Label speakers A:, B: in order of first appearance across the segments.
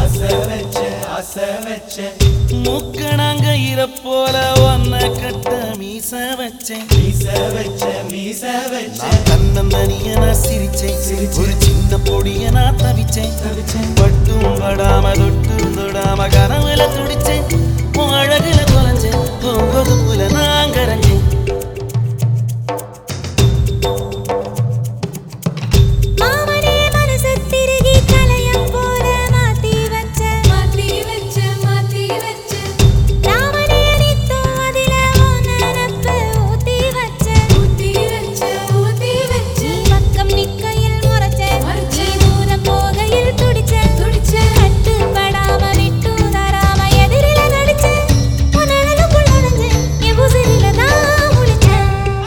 A: ஆசை வச்சேன் ஆசை வச்சேன்
B: முக்கணங்கயிற போல ஒன்ன கட்ட மீச வச்சேன்
A: மீச வச்சேன் மீச வச்சேன்
B: நான் தன்னந்தனிய நான் சிரிச்சேன் ஒரு சின்ன பொடிய நான் தவிச்சேன்
A: தவிச்சேன்
B: பட்டும் படாம தொட்டும் தொடாம கனவுல துடிச்சேன் உன் அழகுல தொலைஞ்சேன் பொங்கது போல நான் கரைஞ்சேன்
C: மாமனே மனசு திருகி கலையம் போல மாத்தி வச்ச மாத்தி வச்ச மாத்தி வச்ச ராமனே நித்தம் அதில உனனப்ப ஊத்தி வச்ச ஊத்தி வச்ச ஊத்தி வச்ச நீ பக்கம் நிக்கையில் முறைச்ச நீ தூரம் போகையில் துடிச்ச துடிச்ச கட்டுப்படாம விட்டு தராம எதிரில நடிச்ச உனனலுக்குள் நுழைஞ்ச என் உசிரில நான் முழிச்சேன்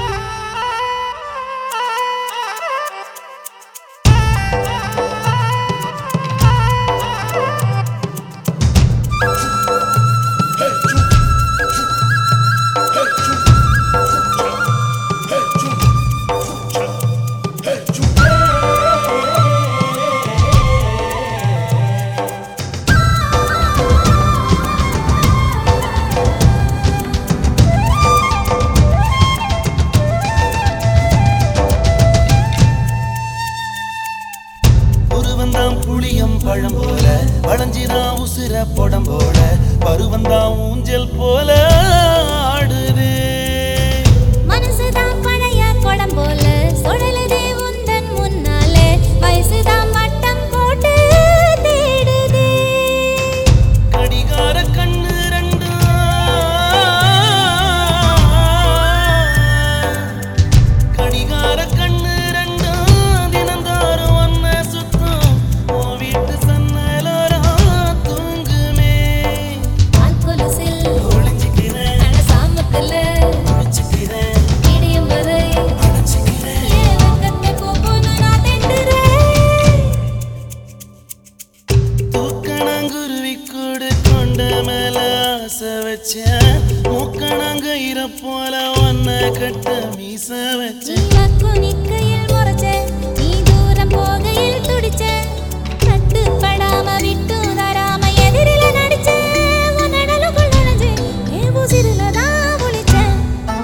B: ஒருவந்தான் புளியம் பழம் போல வளைஞ்சிதான் உசுர பொடம் போல பருவந்தான் ஊஞ்சல் போல ஆடுது
C: மனசுதான் பழைய குடம் போல சுழலுதே உந்தன் முன்னாலே வயசுதான் வட்டம் போட்டு தேடுதே
B: கடிகார கண்ணு ரெண்டும் கடிகார கண்ணு ரெண்டும் தினந்தோறும் ஒன்ன சுத்தும் உன் வீட்டு சன்னலோரம் தூங்குமே
C: பால் கொலுசில்
B: ஒளிஞ்சுக்கிறேன்
C: அழசாமத்துல
B: ஒளிச்சுக்கிறேன்
C: இடியும் வரை
B: அணைச்சுக்கிறேன்
C: ஏன் வெக்கத்தை போகணும் நான் தெண்டுறேன்
B: தூக்கணங்குருவி கூடு கொண்ட மேல ஆசை வச்சேன் மூக்கணங்கயிற போல ஒன்ன கட்ட மீச வச்சேன்
C: நீ வக்கு நிக்கையில் முறைச்ச நீ தூரம் போகையில் துடிச்ச கட்டுப்படாம விட்டு தராம எதிரில நடிச்ச உன் நிழலுக்குள் நுழைஞ்ச என் உசிரில தான் முழிச்சேன்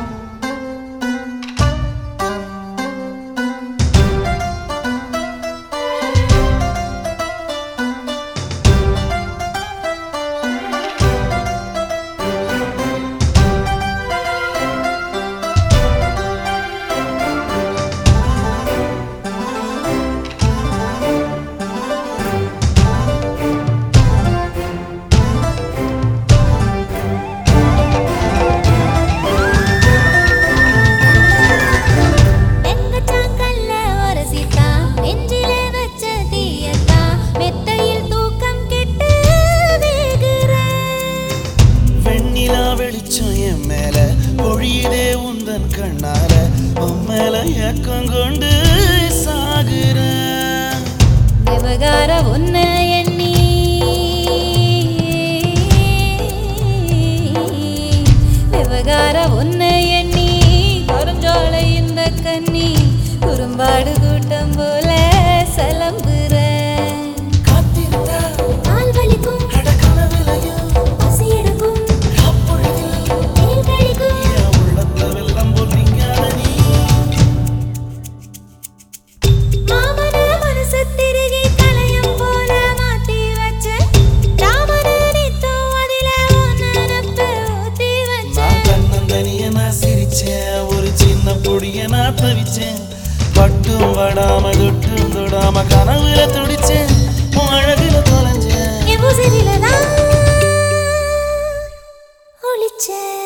C: வெங்கச்சாங்கல்ல ஒரு சீதா நெஞ்சில வச்ச தீயத்தா மெத்தையில் தூக்கம் கெட்டு வேகுறேன்
B: வெண்ணிலா வெளிச்சம் என் மேல பொழியுதே உந்தன் கண்ணால உன் மேல ஏக்கம் கொண்டு சாகுறேன்
C: விவகார உன்ன எண்ணி விவகார உன்ன எண்ணி கருஞ்சாலை இந்த கண்ணி குறும்பாடு கூட்டம் போல சலம்புற
B: காத்திருந்தா
C: கால் வலிக்கும்
B: அட கனவிலையும்
C: பசி எடுக்கும்
B: அப்பொழுதில்
C: தேல் கழிக்கும்
B: என் உள்ளத்துல வெள்ளம் போட்டீங்காத நீ
C: மாமன மனசு திருகி கலையம் போல மாத்தி வச்ச ராமன நித்தம் அதில உன்னனப்ப ஊத்தி வச்ச
B: நான் தன்னந்தனிய நான் சிரிச்சேன் ஒரு சின்ன பொடிய நான் தவிச்சேன் பட்டும் படாம தொட்டும் தொடாம கனவுல துடிச்சேன் உன் அழகுல தொலைஞ்சேன்
C: என் உசிரில தான் ஒளிச்சேன்